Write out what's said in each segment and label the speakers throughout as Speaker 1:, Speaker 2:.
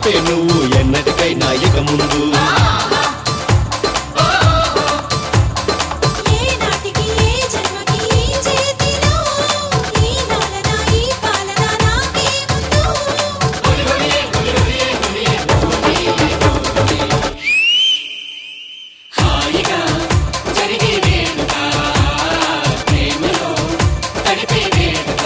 Speaker 1: ఉంటే నువ్వు ఎన్నటికైనా ఇక ముందు
Speaker 2: ఏ నాటికి ఏ జన్మకి ఈ చేతిలో ఈ నాలన ఈ పాలన నాకే ముందు
Speaker 3: హాయిగా జరిగే వేడుక ప్రేమలో తడిపే వేడుక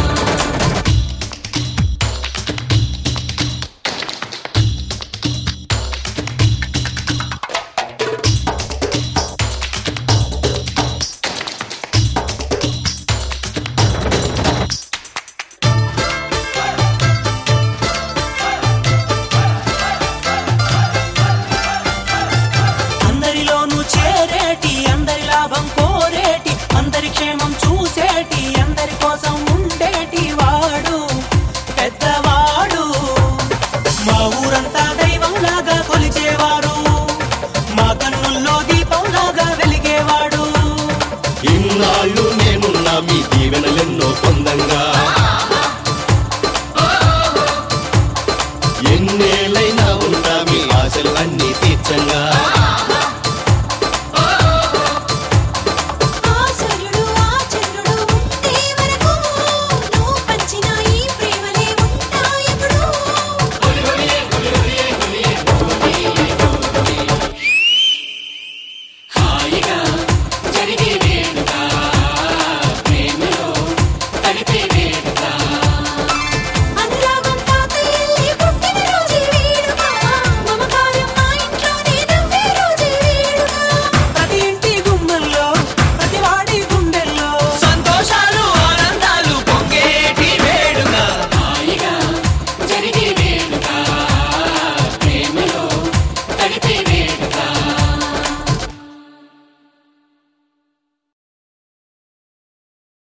Speaker 4: అందరిలోనూ చేరేటి అందరి లాభం కోరేటి అందరి క్షేమం చూసేటి అందరి కోసం ఉండేటి వాడు పెద్దవాడు మా ఊరంతా దైవంలాగా కొలిచేవారు మా కన్నుల్లో దీపంలాగా వెలిగేవాడు
Speaker 1: ఇన్నాళ్ళు నేనున్నా మీ దీవెనలెన్నో పొందంగా ఎన్నేళ్ళైనా ఉంటా మీ ఆశలు అన్నీ తీర్చంగా